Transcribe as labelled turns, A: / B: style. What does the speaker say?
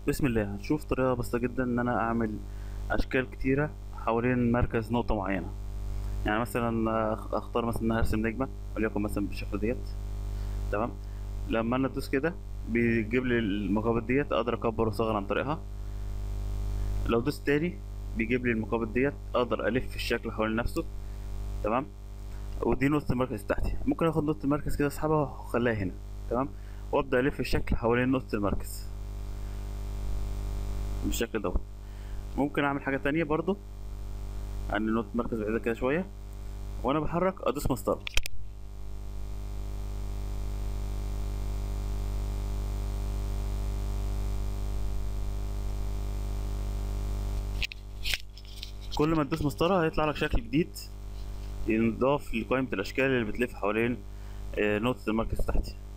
A: بسم الله هنشوف طريقة بسيطة جدا ان انا اعمل اشكال كتيرة حوالين مركز نقطة معينة يعني مثلا أخ- اختار مثلا ان انا ارسم نجمة وليكن مثلا بالشكل ديت تمام لما انا ادوس كده بيجيب لي المقابض ديت اقدر اكبر واصغر عن طريقها لو دوست تاني بيجيب لي المقابض ديت اقدر الف الشكل حوالين نفسه تمام ودي نقطة المركز بتاعتي ممكن اخد نقطة المركز كده اسحبها واخليها هنا تمام وابدا الف الشكل حوالين نقطة المركز بالشكل دوت ممكن اعمل حاجة تانية برضو عن نقطة مركز بعيدة كده شوية وانا بحرك ادوس مسطرة كل ما تدوس مسطرة هيطلع لك شكل جديد ينضاف لقائمة الأشكال اللي بتلف حوالين آه، نقطة المركز تحتي